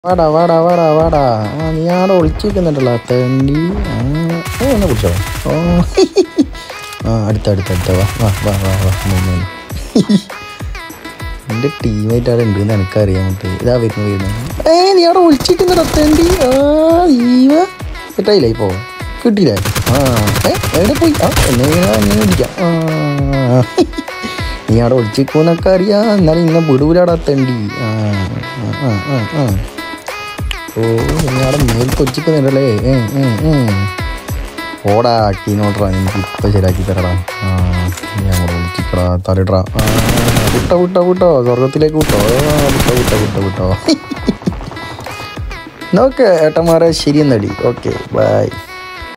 വാടാ വാടാ വാടാ വാടാ ആ നീ ആടെ ഒളിച്ചിരിക്കുന്നുണ്ടല്ലോ തണ്ടി ആ ഓ എന്നെ കുടിച്ചോ ഓ ആ അടുത്ത അടുത്ത അടുത്ത വാ വാ വാ വാ വാ മൂന്ന് എൻ്റെ ടീമായിട്ട് അവിടെ ഉണ്ടെന്ന് എനിക്കറിയാൻ പറ്റും ഇതാ വരുന്നു വരുന്നു ഏ നീ അവിടെ ഒളിച്ചിരിക്കുന്നുണ്ടോ തണ്ടി ആ ഈവ സെറ്റായില്ലേ ഇപ്പോ കിട്ടിയില്ലേ ആ ഏ എവിടെ പോയി ആ എന്നെ എന്നെ പിടിക്കാം ആ നീ അവിടെ ഒളിച്ചിരിക്കുമെന്നൊക്കെ അറിയാം എന്നാലും ഇന്നെ വിടൂലാടാ തണ്ടി ആ ആ ആ ആ ഓ നീ അവിടെ മേൽ കൊച്ചിക്കുന്നുണ്ടല്ലേ ഏ ഏ ഏ ഓടാ ടീനോട്ടറാ എനിക്ക് ഇപ്പം ശരിയാക്കി തരടാ ആ നീ അങ്ങോട്ട് വിളിച്ചിക്കടാ തലയിടറാ ആ വിട്ടോ വിട്ടോ വിട്ടോ സ്വർഗത്തിലേക്ക് വിട്ടോ ആ, വിട്ടോ വിട്ടോ വിട്ടോ വിട്ടോ നോക്ക് ഏട്ടന്മാരെ ശരിയെന്നടി ഓക്കെ ബൈ